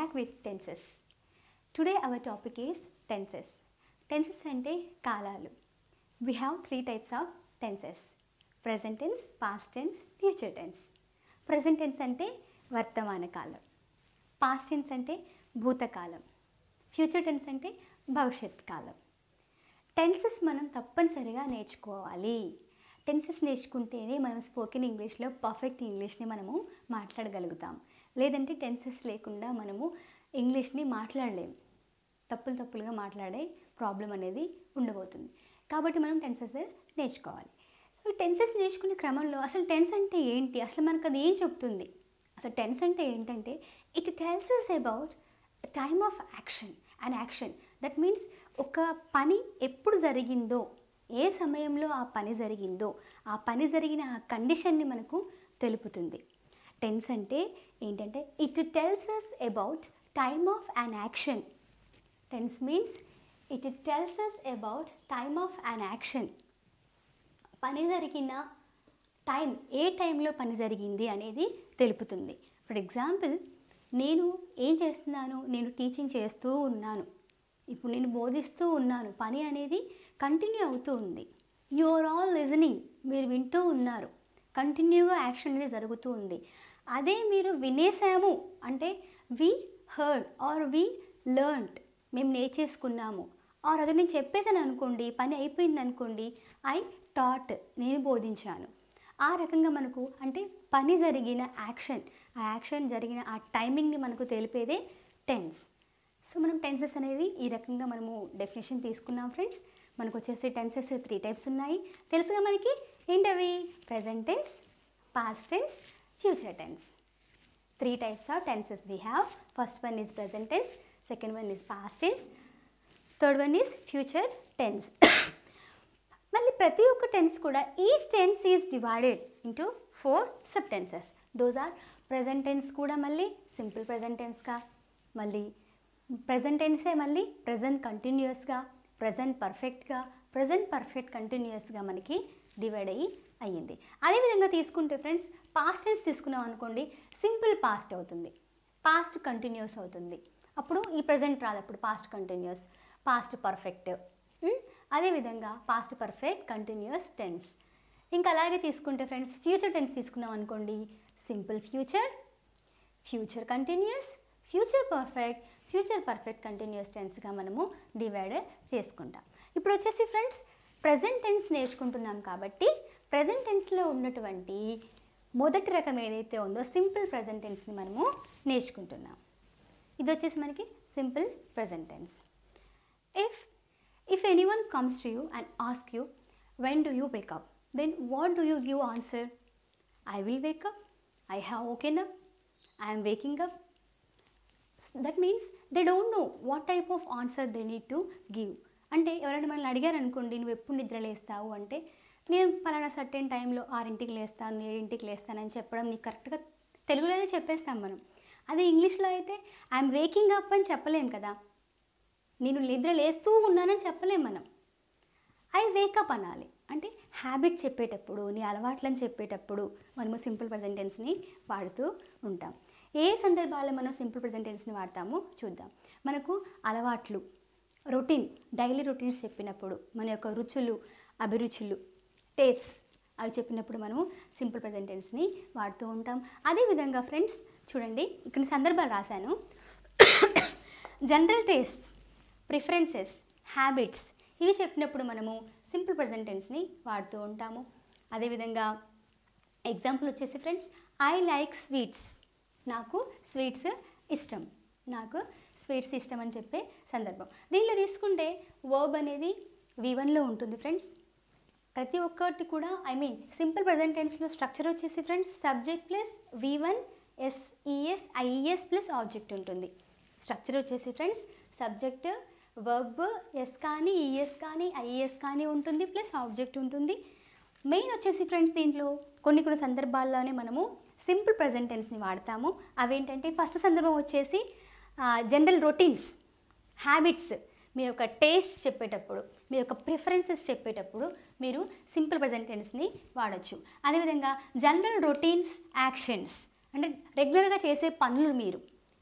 back with tenses. Today our topic is tenses. Tenses అంటే కాలాలు. We have three types of tenses. Present tense, past tense, future tense. Present tense అంటే వర్తమాన కాలం. Past tense అంటే భూతకాలం. Future tense అంటే భవిష్యత్ కాలం. Tenses మనం తప్పనిసరిగా నేర్చుకోవాలి టెన్సెస్ నేర్చుకుంటేనే మనం స్పోకెన్ ఇంగ్లీష్లో పర్ఫెక్ట్ ఇంగ్లీష్ని మనము మాట్లాడగలుగుతాం లేదంటే టెన్సెస్ లేకుండా మనము ఇంగ్లీష్ని మాట్లాడలేము తప్పులు తప్పులుగా మాట్లాడే ప్రాబ్లం అనేది ఉండబోతుంది కాబట్టి మనం టెన్సెస్ నేర్చుకోవాలి సో టెన్సెస్ నేర్చుకునే క్రమంలో అసలు టెన్స్ అంటే ఏంటి అసలు మనకు అది ఏం చెప్తుంది అసలు టెన్స్ అంటే ఏంటంటే it tells us about time of action and action that means ఒక పని ఎప్పుడు జరిగిందో ఏ సమయంలో ఆ పని జరిగిందో ఆ పని జరిగిన ఆ కండిషన్ని మనకు తెలుపుతుంది టెన్స్ అంటే ఏంటంటే it tells us about time of an action tense means it tells us about time of an action పని జరిగిన టైం ఏ టైంలో పని జరిగింది అనేది తెలుపుతుంది ఫర్ ఎగ్జాంపుల్ నేను ఏం చేస్తున్నాను నేను టీచింగ్ చేస్తూ ఉన్నాను ఇప్పుడు నేను బోధిస్తూ ఉన్నాను పని అనేది కంటిన్యూ అవుతూ ఉంది యు ఆర్ ఆల్ లిజనింగ్ మీరు వింటూ ఉన్నారు కంటిన్యూగా యాక్షన్ అనేది జరుగుతూ ఉంది అదే మీరు వినేసాము అంటే we heard or we learned మేము నేర్చేసుకున్నాము ఆర్ అది నేను చెప్పేసాను అనుకోండి పని అయిపోయింది అనుకోండి ఐ టాట్ నేను బోధించాను ఆ రకంగా మనకు అంటే పని జరిగిన యాక్షన్ ఆ యాక్షన్ జరిగిన ఆ టైమింగ్ని మనకు తెలిపేదే టెన్స్ సో మనం టెన్సెస్ అనేవి ఈ రకంగా మనము డెఫినేషన్ తీసుకున్నాం ఫ్రెండ్స్ మనకు వచ్చేసి టెన్సెస్ త్రీ టైప్స్ ఉన్నాయి తెలుసుగా మనకి ఏంటవి present tense past tense future tense three types of tenses we have first one is present tense second one is past tense third one is future tense మళ్ళీ ప్రతి ఒక్క tense కూడా each tense is divided into four sub tenses those are present tense కూడా మళ్ళీ simple present టెన్స్గా మళ్ళీ present టెన్సే మళ్ళీ present కంటిన్యూస్గా present పర్ఫెక్ట్గా ప్రజెంట్ పర్ఫెక్ట్ కంటిన్యూస్గా మనకి డివైడ్ అయ్యి అయ్యింది అదేవిధంగా తీసుకుంటే ఫ్రెండ్స్ పాస్ట్ టెన్స్ తీసుకున్నాం అనుకోండి సింపుల్ పాస్ట్ అవుతుంది పాస్ట్ కంటిన్యూస్ అవుతుంది అప్పుడు ఈ ప్రజెంట్ రాదు అప్పుడు పాస్ట్ కంటిన్యూస్ పాస్ట్ పర్ఫెక్ట్ అదేవిధంగా పాస్ట్ పర్ఫెక్ట్ కంటిన్యూస్ టెన్స్ ఇంకా అలాగే తీసుకుంటే ఫ్రెండ్స్ ఫ్యూచర్ టెన్స్ తీసుకున్నాం అనుకోండి simple future future continuous future perfect future perfect continuous టెన్స్గా మనము డివైడ్ చేసుకుంటాం ఇప్పుడు వచ్చేసి ఫ్రెండ్స్ ప్రజెంట్ టెన్స్ నేర్చుకుంటున్నాం కాబట్టి ప్రజెంట్ టెన్స్లో ఉన్నటువంటి మొదటి రకం ఏదైతే ఉందో సింపుల్ ప్రజెంట్ టెన్స్ని మనము నేర్చుకుంటున్నాం ఇది వచ్చేసి మనకి simple present tense if if any one comes to you and ask you when do you wake up then what do you give answer I will wake up I have woken up I am waking up that means they don't know what type of answer they need to give అంటే ఎవరైనా మనల్ని అడిగారు అనుకోండి నువ్వు ఎప్పుడు నిద్ర లేస్తావు అంటే నేను పలానా సర్టెన్ టైంలో ఆరింటికి లేస్తాను ఏడింటికి లేస్తానని చెప్పడం నీకు కరెక్ట్గా తెలుగులోనే చెప్పేస్తాం మనం అదే ఇంగ్లీష్లో అయితే ఐఎమ్ వేకింగ్ అప్ అని చెప్పలేం కదా నేను నిద్ర లేస్తూ ఉన్నానని చెప్పలేం మనం ఐ వేకప్ అనాలి అంటే హ్యాబిట్ చెప్పేటప్పుడు నీ అలవాట్లని చెప్పేటప్పుడు మనము సింపుల్ ప్రజెంటెన్స్ని వాడుతూ ఉంటాం ఏ సందర్భాల్లో మనం సింపుల్ ప్రజెంటెన్స్ని వాడతామో చూద్దాం మనకు అలవాట్లు రొటీన్ డైలీ రొటీన్స్ చెప్పినప్పుడు మన యొక్క రుచులు అభిరుచులు టేస్ట్ అవి చెప్పినప్పుడు మనము సింపుల్ ప్రజెంటెన్స్ని వాడుతూ ఉంటాం అదేవిధంగా ఫ్రెండ్స్ చూడండి ఇక్కడ సందర్భాలు రాశాను జనరల్ టేస్ట్స్ ప్రిఫరెన్సెస్ హ్యాబిట్స్ ఇవి చెప్పినప్పుడు మనము సింపుల్ ప్రజెంటెన్స్ని వాడుతూ ఉంటాము అదేవిధంగా ఎగ్జాంపుల్ వచ్చేసి ఫ్రెండ్స్ ఐ లైక్ స్వీట్స్ నాకు స్వీట్స్ ఇష్టం నాకు స్వీట్స్ ఇష్టం అని చెప్పే సందర్భం దీనిలో తీసుకుంటే వర్బ్ అనేది వి వన్లో ఉంటుంది ఫ్రెండ్స్ ప్రతి ఒక్కటి కూడా ఐ మీన్ సింపుల్ ప్రజెంట్ టెన్స్లో స్ట్రక్చర్ వచ్చేసి friends subject plus V one S ES IES plus object ఉంటుంది స్ట్రక్చర్ వచ్చేసి ఫ్రెండ్స్ సబ్జెక్ట్ వర్బ్ ఎస్ కానీ ఈఎస్ కానీ ఐఈఎస్ కానీ ఉంటుంది ప్లస్ ఆబ్జెక్ట్ ఉంటుంది మెయిన్ వచ్చేసి ఫ్రెండ్స్ దీంట్లో కొన్ని కొన్ని సందర్భాల్లోనే మనము సింపుల్ ప్రజెంట్ టెన్స్ని వాడతాము అవేంటంటే ఫస్ట్ సందర్భం వచ్చేసి జనరల్ రొటీన్స్ హ్యాబిట్స్ మీ యొక్క టేస్ట్ చెప్పేటప్పుడు మీ యొక్క ప్రిఫరెన్సెస్ చెప్పేటప్పుడు మీరు సింపుల్ ప్రజెంట్ టెన్స్ని వాడచ్చు అదేవిధంగా జనరల్ రొటీన్స్ యాక్షన్స్ అంటే రెగ్యులర్గా చేసే పనులు మీరు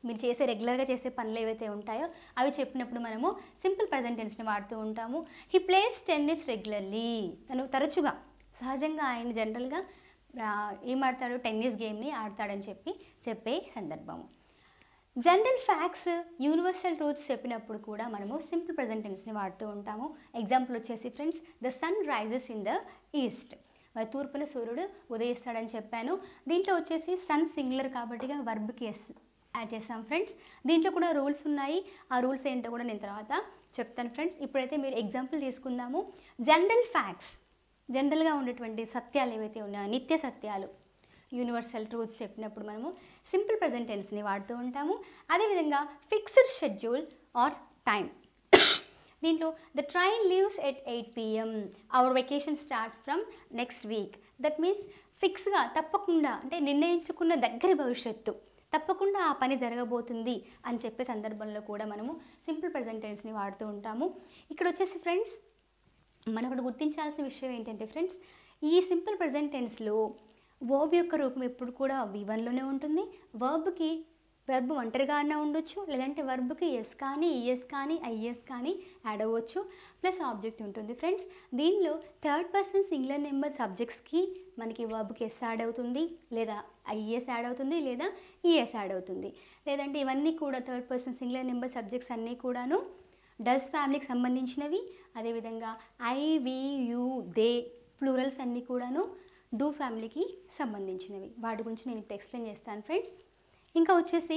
మీరు చేసే రెగ్యులర్గా చేసే పనులు ఏవైతే ఉంటాయో అవి చెప్పినప్పుడు మనము సింపుల్ ప్రజెంట్ టెన్స్ని వాడుతూ ఉంటాము హీ ప్లేస్ టెన్నిస్ రెగ్యులర్లీ తను తరచుగా సహజంగా ఆయన జనరల్గా ఆ, ఏం ఆడతాడు టెన్నిస్ గేమ్ని ఆడతాడని చెప్పి చెప్పే సందర్భము జనరల్ ఫ్యాక్ట్స్ యూనివర్సల్ ట్రూత్స్ చెప్పినప్పుడు కూడా మనము సింపుల్ ప్రజెంట్ టెన్స్ని వాడుతూ ఉంటాము ఎగ్జాంపుల్ వచ్చేసి friends the sun rises in the east మరి తూర్పున సూర్యుడు ఉదయిస్తాడని చెప్పాను దీంట్లో వచ్చేసి సన్ సింగులర్ కాబట్టి వర్బ్కి ఎస్ యాడ్ చేసాం ఫ్రెండ్స్ దీంట్లో కూడా రూల్స్ ఉన్నాయి ఆ రూల్స్ ఏంటో కూడా నేను తర్వాత చెప్తాను ఫ్రెండ్స్ ఇప్పుడైతే మీరు ఎగ్జాంపుల్ తీసుకుందాము జనరల్ ఫ్యాక్ట్స్ జనరల్గా ఉండేటువంటి సత్యాలు ఏవైతే ఉన్నాయో నిత్య సత్యాలు యూనివర్సల్ ట్రూత్స్ చెప్పినప్పుడు మనము సింపుల్ ప్రజెంట్ టెన్స్ని వాడుతూ ఉంటాము అదేవిధంగా ఫిక్స్డ్ షెడ్యూల్ ఆర్ టైం దీంట్లో the train leaves at eight PM our vacation starts from next week that means ఫిక్స్గా తప్పకుండా అంటే నిర్ణయించుకున్న దగ్గర భవిష్యత్తు తప్పకుండా ఆ పని జరగబోతుంది అని చెప్పే సందర్భంలో కూడా మనము సింపుల్ ప్రజెంట్ టెన్స్ని వాడుతూ ఉంటాము ఇక్కడ వచ్చేసి ఫ్రెండ్స్ మనం ఒకటి గుర్తించాల్సిన విషయం ఏంటంటే ఫ్రెండ్స్ ఈ సింపుల్ ప్రజెంట్ టెన్స్లో వర్బ్ యొక్క రూపం ఎప్పుడు కూడా వి వన్లోనే ఉంటుంది వర్బ్కి వర్బ్ ఒంటరిగా అన్నా ఉండొచ్చు లేదంటే వర్బ్కి ఎస్ కానీ ఈఎస్ కానీ ఐఎస్ కానీ యాడ్ అవ్వచ్చు ప్లస్ ఆబ్జెక్ట్ ఉంటుంది ఫ్రెండ్స్ దీనిలో థర్డ్ పర్సన్ సింగులర్ నెంబర్ సబ్జెక్ట్స్కి మనకి వర్బ్కి ఎస్ యాడ్ అవుతుంది లేదా ఐఎస్ యాడ్ అవుతుంది లేదా ఈఎస్ యాడ్ అవుతుంది లేదంటే ఇవన్నీ కూడా third person singular number subjects అన్నీ కూడాను డస్ ఫ్యామిలీకి సంబంధించినవి అదేవిధంగా I we you they plurals అన్నీ కూడాను డూ ఫ్యామిలీకి సంబంధించినవి వాటి గురించి నేను ఇప్పుడు ఎక్స్ప్లెయిన్ చేస్తాను ఫ్రెండ్స్ ఇంకా వచ్చేసి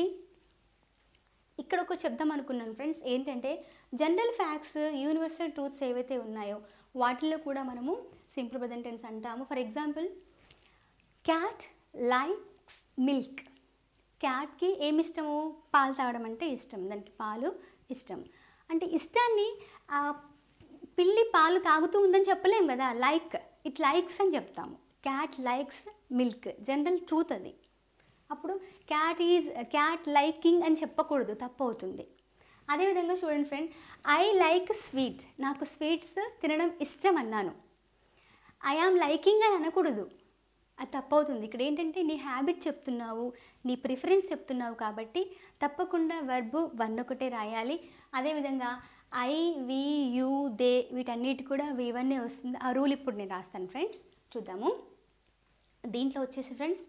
ఇక్కడ ఒక చెప్దాం అనుకున్నాను ఫ్రెండ్స్ ఏంటంటే జనరల్ ఫ్యాక్ట్స్ యూనివర్సల్ ట్రూత్స్ ఏవైతే ఉన్నాయో వాటిల్లో కూడా మనము సింపుల్ ప్రజెంట్ టెన్స్ అంటాము for example cat likes milk క్యాట్కి ఏమి ఇష్టము పాలు తాగడం అంటే ఇష్టం దానికి పాలు ఇష్టం అంటే ఇష్టాన్ని ఆ పిల్లి పాలు తాగుతూ ఉందని చెప్పలేం కదా లైక్ ఇట్ లైక్స్ అని చెప్తాము cat likes milk general truth అది అప్పుడు క్యాట్ ఈజ్ క్యాట్ లైకింగ్ అని చెప్పకూడదు తప్పు అవుతుంది అదేవిధంగా చూడండి ఫ్రెండ్ ఐ లైక్ స్వీట్ నాకు స్వీట్స్ తినడం ఇష్టం అన్నాను ఐ ఆమ్ లైకింగ్ అని అనకూడదు అది తప్పవుతుంది ఇక్కడ ఏంటంటే నీ హ్యాబిట్ చెప్తున్నావు నీ ప్రిఫరెన్స్ చెప్తున్నావు కాబట్టి తప్పకుండా వర్బు వన్ ఒకటే రాయాలి అదేవిధంగా ఐ వి యు దే వీటన్నిటి కూడా వి వన్నే వస్తుంది ఆ రూల్ ఇప్పుడు నేను రాస్తాను ఫ్రెండ్స్ చూద్దాము దీంట్లో వచ్చేసి ఫ్రెండ్స్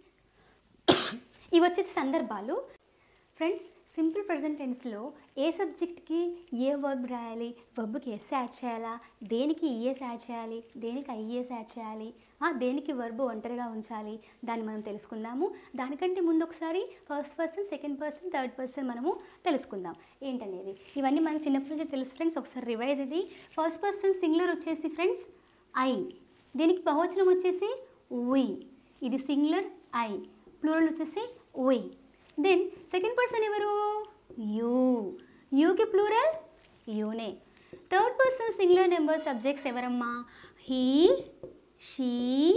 ఇవి వచ్చేసి సందర్భాలు ఫ్రెండ్స్ సింపుల్ ప్రజెంట్ టెన్స్లో ఏ సబ్జెక్ట్కి ఏ వర్బ్ రాయాలి వర్బ్కి ఎస్ యాడ్ చేయాలా దేనికి ఈఎస్ యాడ్ చేయాలి దేనికి ఐఏఎస్ యాడ్ చేయాలి ఆ, దేనికి వర్బ్ ఒంటరిగా ఉంచాలి దాన్ని మనం తెలుసుకుందాము దానికంటే ముందు ఒకసారి first person second person third person మనము తెలుసుకుందాం ఏంటనేది ఇవన్నీ మనకు చిన్నప్పటి నుంచి తెలుసు ఫ్రెండ్స్ ఒకసారి రివైజ్ ఇది ఫస్ట్ పర్సన్ సింగులర్ వచ్చేసి ఫ్రెండ్స్ ఐ దీనికి బహువచనం వచ్చేసి ఉయ్ ఇది సింగులర్ ఐ ప్లూరల్ వచ్చేసి ఉయ్ దెన్ సెకండ్ పర్సన్ ఎవరు యూ యూకి ప్లూరల్ యూనే third person singular number subjects ఎవరమ్మా he she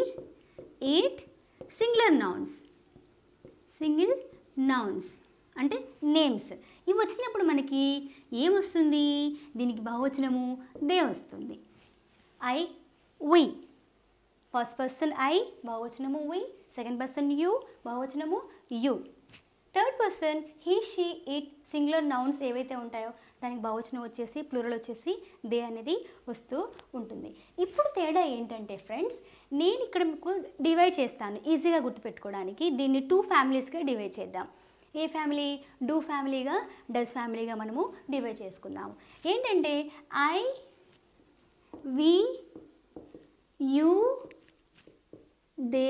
it singular nouns single nouns అంటే నేమ్స్ ఇవి వచ్చినప్పుడు మనకి ఏం వస్తుంది దీనికి బహువచనము దే వస్తుంది I we first person I బహువచనము వి సెకండ్ పర్సన్ యూ బహువచనము you third person he she it singular nouns ఏవైతే ఉంటాయో దానికి బహువచనం వచ్చేసి ప్లూరల్ వచ్చేసి దే అనేది వస్తూ ఉంటుంది ఇప్పుడు తేడా ఏంటంటే ఫ్రెండ్స్ నేను ఇక్కడ మీకు డివైడ్ చేస్తాను ఈజీగా గుర్తుపెట్టుకోవడానికి దీన్ని టూ ఫ్యామిలీస్గా డివైడ్ చేద్దాం ఏ ఫ్యామిలీ డూ ఫ్యామిలీగా డస్ ఫ్యామిలీగా మనము డివైడ్ చేసుకుందాము ఏంటంటే I we you they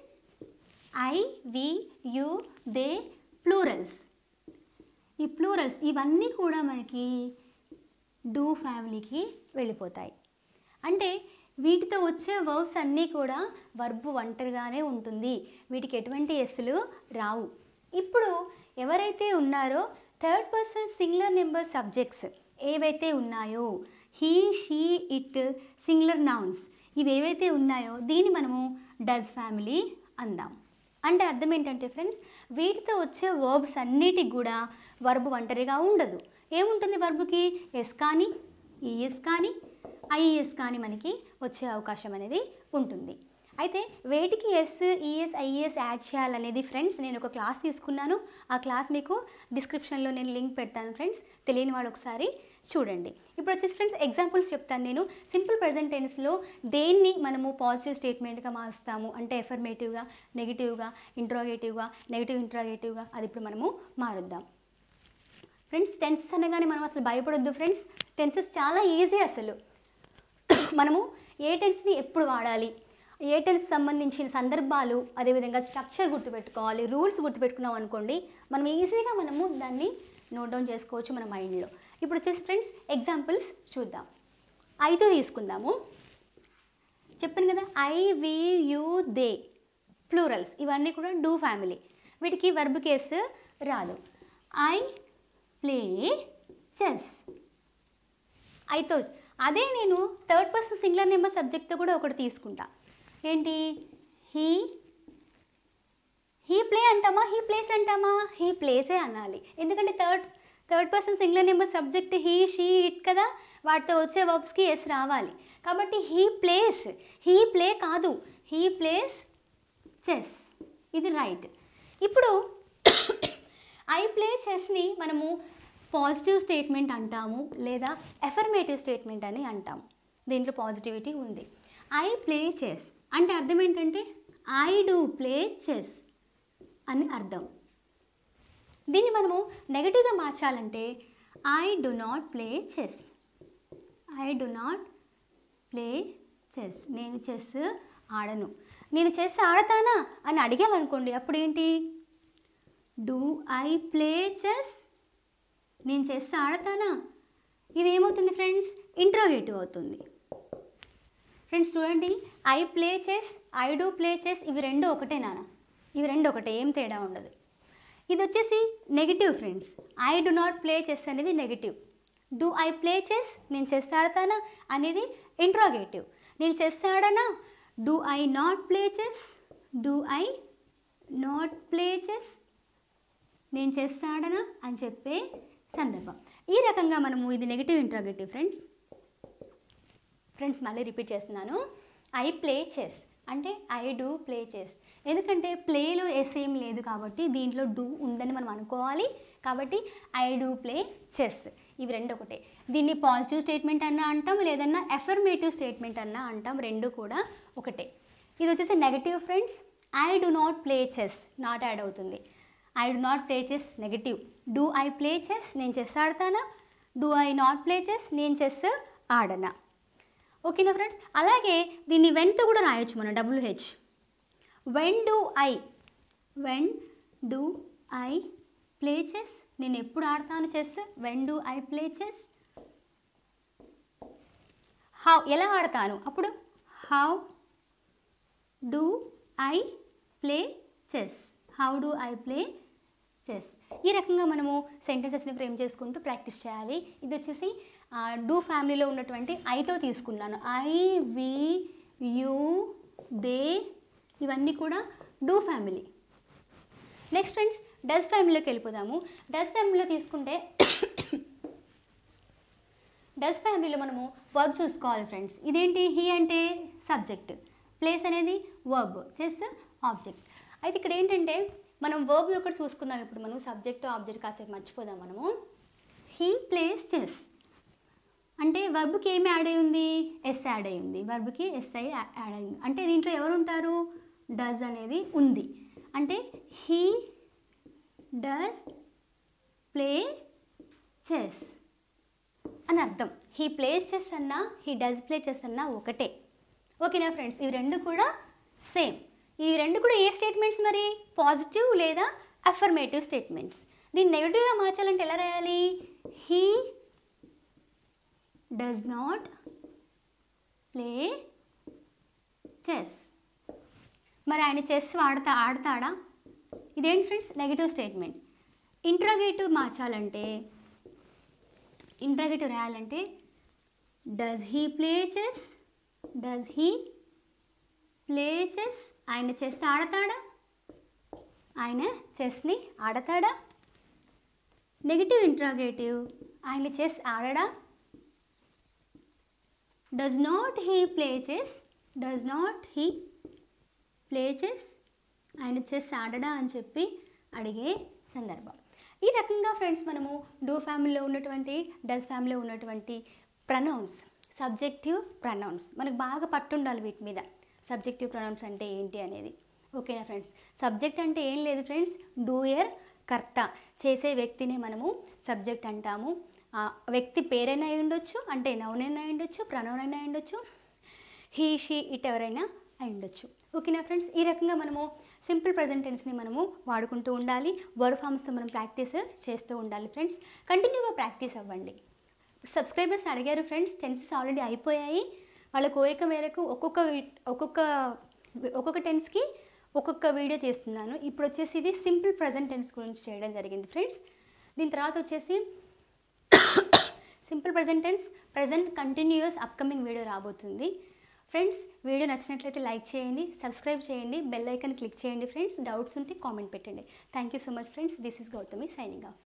I we you they plurals ఈ ప్లూరల్స్ ఇవన్నీ కూడా మనకి డూ ఫ్యామిలీకి వెళ్ళిపోతాయి అంటే వీటితో వచ్చే వర్బ్స్ అన్నీ కూడా వర్బ్ ఒంటరిగానే ఉంటుంది వీటికి ఎటువంటి ఎస్సులు రావు ఇప్పుడు ఎవరైతే ఉన్నారో third person singular number subjects ఏవైతే ఉన్నాయో he she it singular nouns ఇవి ఏవైతే ఉన్నాయో దీన్ని మనము డస్ ఫ్యామిలీ అందాం అంటే అర్థం ఏంటంటే ఫ్రెండ్స్ వీటితో వచ్చే వర్బ్స్ అన్నిటికి కూడా వర్బ్ ఒంటరిగా ఉండదు ఏముంటుంది వర్బ్కి ఎస్ కానీ ఈఎస్ కానీ ఐఈఎస్ కానీ మనకి వచ్చే అవకాశం అనేది ఉంటుంది అయితే వేటికి ఎస్ ఈఎస్ ఐఈఎస్ యాడ్ చేయాలనేది ఫ్రెండ్స్ నేను ఒక క్లాస్ తీసుకున్నాను ఆ క్లాస్ మీకు డిస్క్రిప్షన్లో నేను లింక్ పెడతాను ఫ్రెండ్స్ తెలియని వాళ్ళు ఒకసారి చూడండి ఇప్పుడు వచ్చేసి ఫ్రెండ్స్ ఎగ్జాంపుల్స్ చెప్తాను నేను సింపుల్ ప్రజెంట్ టెన్స్లో దేన్ని మనము పాజిటివ్ స్టేట్మెంట్గా మారుస్తాము అంటే ఎఫర్మేటివ్గా నెగిటివ్గా ఇంట్రాగేటివ్గా నెగిటివ్ ఇంట్రాగేటివ్గా అది ఇప్పుడు మనము మారుద్దాం ఫ్రెండ్స్ టెన్సెస్ అనగానే మనం అసలు భయపడొద్దు ఫ్రెండ్స్ టెన్సెస్ చాలా ఈజీ అసలు మనము ఏ టెన్స్ని ఎప్పుడు వాడాలి ఏ టెన్స్ సంబంధించిన సందర్భాలు అదేవిధంగా స్ట్రక్చర్ గుర్తుపెట్టుకోవాలి రూల్స్ గుర్తుపెట్టుకున్నాం అనుకోండి మనం ఈజీగా మనము దాన్ని నోట్ డౌన్ చేసుకోవచ్చు మన మైండ్లో ఇప్పుడు వచ్చేసి ఫ్రెండ్స్ ఎగ్జాంపుల్స్ చూద్దాం ఐదు తీసుకుందాము చెప్పాను కదా I we you they plurals ఇవన్నీ కూడా డూ ఫ్యామిలీ వీటికి వర్బ్ కేసు రాదు ఐ ప్లే చెస్ అయితే అదే నేను థర్డ్ పర్సన్ సింగులర్ నెంబర్ సబ్జెక్ట్తో కూడా ఒకటి తీసుకుంటా ఏంటి హీ హీ ప్లే అంటామా హీ ప్లేస్ అంటామా హీ ప్లేసే అనాలి ఎందుకంటే third third person singular number subject he she it కదా వాటితో వచ్చే వర్బ్స్కి ఎస్ రావాలి కాబట్టి హీ ప్లేస్ హీ ప్లే కాదు హీ ప్లేస్ చెస్ ఇది రైట్ ఇప్పుడు ఐ ప్లే చెస్ని మనము పాజిటివ్ స్టేట్మెంట్ అంటాము లేదా ఎఫర్మేటివ్ స్టేట్మెంట్ అని అంటాము దీంట్లో పాజిటివిటీ ఉంది ఐ ప్లే చెస్ అంటే అర్థం ఏంటంటే ఐ డూ ప్లే చెస్ అని అర్థం దీన్ని మనము నెగటివ్గా మార్చాలంటే I do not play chess I do not play chess నేను చెస్ ఆడను నేను చెస్ ఆడతానా అని అడిగామనుకోండి అప్పుడు ఏంటి డూ ఐ ప్లే చెస్ నేను చెస్ ఆడతానా ఇది ఏమవుతుంది ఫ్రెండ్స్ ఇంట్రోగేటివ్ అవుతుంది ఫ్రెండ్స్ చూడండి I play chess I do play chess ఇవి రెండు ఒకటే నాన్న ఇవి రెండు ఒకటే ఏం తేడా ఉండదు ఇది వచ్చేసి negative friends I do not play chess అనేది negative do I play chess నేను చెస్ ఆడతానా అనేది ఇంట్రాగేటివ్ నేను చెస్ ఆడనా do I not play chess do I not play chess నేను చెస్ ఆడనా అని చెప్పే సందర్భం ఈ రకంగా మనము ఇది నెగిటివ్ ఇంట్రాగేటివ్ ఫ్రెండ్స్ ఫ్రెండ్స్ మళ్ళీ రిపీట్ చేస్తున్నాను ఐ ప్లే చెస్ అంటే ఐ డూ ప్లే చెస్ ఎందుకంటే ప్లేలో ఎస్ ఏం లేదు కాబట్టి దీంట్లో డూ ఉందని మనం అనుకోవాలి కాబట్టి ఐ డూ ప్లే చెస్ ఇవి రెండు ఒకటే దీన్ని పాజిటివ్ స్టేట్మెంట్ అన్నా అంటాం లేదన్నా ఎఫర్మేటివ్ స్టేట్మెంట్ అన్నా అంటాం రెండు కూడా ఒకటే ఇది వచ్చేసి negative friends I do not play chess not add అవుతుంది I do not play chess negative do I play chess నేను చెస్ ఆడతానా do I not play chess నేను చెస్ ఆడనా ఓకేనా ఫ్రెండ్స్ అలాగే దీన్ని వెన్తో కూడా రాయొచ్చు మనం WH when do I when do I play chess నేను ఎప్పుడు ఆడతాను chess when do I play chess how ఎలా ఆడతాను అప్పుడు how do I play chess how do I play chess ఈ రకంగా మనము సెంటెన్సెస్ని ఫ్రేమ్ చేసుకుంటూ ప్రాక్టీస్ చేయాలి ఇది వచ్చేసి డూ ఫ్యామిలీలో ఉన్నటువంటి ఐతో తీసుకున్నాను ఐ వి యూ దే ఇవన్నీ కూడా do family next friends does ఫ్యామిలీలోకి వెళ్ళిపోదాము డస్ ఫ్యామిలీలో తీసుకుంటే డస్ ఫ్యామిలీలో మనము వర్బ్ చూసుకోవాలి ఫ్రెండ్స్ ఇదేంటి హీ అంటే సబ్జెక్ట్ ప్లేస్ అనేది వర్బ్ చెస్ ఆబ్జెక్ట్ అయితే ఇక్కడ ఏంటంటే మనం వర్బ్ ఒకటి చూసుకుందాం ఇప్పుడు మనం సబ్జెక్ట్ ఆబ్జెక్ట్ కాసేపు మర్చిపోదాం మనము హీ ప్లేస్ చెస్ అంటే వర్బ్కి ఏమి యాడ్ అయి ఉంది ఎస్ యాడ్ అయి ఉంది వర్బ్కి ఎస్ఐ యాడ్ అయింది అంటే దీంట్లో ఎవరు ఉంటారు డస్ అనేది ఉంది అంటే హీ డస్ ప్లే చెస్ అని అర్థం హీ ప్లేస్ చెస్ అన్నా హీ డస్ ప్లే చెస్ అన్నా ఒకటే ఓకేనా ఫ్రెండ్స్ ఇవి రెండు కూడా సేమ్ ఈ రెండు కూడా ఏ స్టేట్మెంట్స్ మరి పాజిటివ్ లేదా అఫర్మేటివ్ స్టేట్మెంట్స్ దీన్ని నెగిటివ్గా మార్చాలంటే ఎలా రాయాలి he does not play chess మరి ఆయన చెస్ ఆడతా ఆడతాడా ఇదేంటి ఫ్రెండ్స్ నెగిటివ్ స్టేట్మెంట్ ఇంట్రాగేటివ్ మార్చాలంటే ఇంట్రాగేటివ్ రాయాలంటే does he play chess does he play chess ఆయన చెస్ ఆడతాడా ఆయన చెస్ని ఆడతాడా నెగిటివ్ ఇంట్రాగేటివ్ ఆయన చెస్ ఆడడా does not he play chess does not he play chess and chess ఆడడా అని చెప్పి అడిగే సందర్భం ఈ రకంగా ఫ్రెండ్స్ మనము డూ ఫ్యామిలీలో ఉన్నటువంటి డస్ ఫ్యామిలీలో ఉన్నటువంటి ప్రనౌన్స్ సబ్జెక్టివ్ ప్రనౌన్స్ మనకు బాగా పట్టుండాలి వీటి మీద సబ్జెక్టివ్ ప్రనౌన్స్ అంటే ఏంటి అనేది ఓకేనా ఫ్రెండ్స్ సబ్జెక్ట్ అంటే ఏం లేదు ఫ్రెండ్స్ డూయర్ కర్త చేసే వ్యక్తిని మనము సబ్జెక్ట్ అంటాము ఆ వ్యక్తి పేరైనా అయి ఉండొచ్చు అంటే నౌన్ అయినా అయి ఉండొచ్చు ప్రనౌన్ అయినా అయి ఉండొచ్చు హీ షీ ఇట్ ఎవరైనా అయి ఉండొచ్చు ఓకేనా ఫ్రెండ్స్ ఈ రకంగా మనము సింపుల్ ప్రజెంట్ టెన్స్ని మనము వాడుకుంటూ ఉండాలి వర్డ్ ఫామ్స్తో మనం ప్రాక్టీస్ చేస్తూ ఉండాలి ఫ్రెండ్స్ కంటిన్యూగా ప్రాక్టీస్ అవ్వండి సబ్స్క్రైబర్స్ అడిగారు ఫ్రెండ్స్ టెన్సెస్ ఆల్రెడీ అయిపోయాయి వాళ్ళ కోరిక మేరకు ఒక్కొక్క వి- ఒక్కొక్క ఒక్కొక్క టెన్స్కి ఒక్కొక్క వీడియో చేస్తున్నాను ఇప్పుడు వచ్చేసి ఇది సింపుల్ ప్రజెంట్ టెన్స్ గురించి చేయడం జరిగింది ఫ్రెండ్స్ దీని తర్వాత వచ్చేసి simple present tense present continuous upcoming video రాబోతుంది ఫ్రెండ్స్ వీడియో నచ్చినట్లయితే లైక్ చేయండి సబ్స్క్రైబ్ చేయండి బెల్ ఐకన్ క్లిక్ చేయండి ఫ్రెండ్స్ డౌట్స్ ఉంటే కామెంట్ పెట్టండి thank you so much friends this is Gautami signing of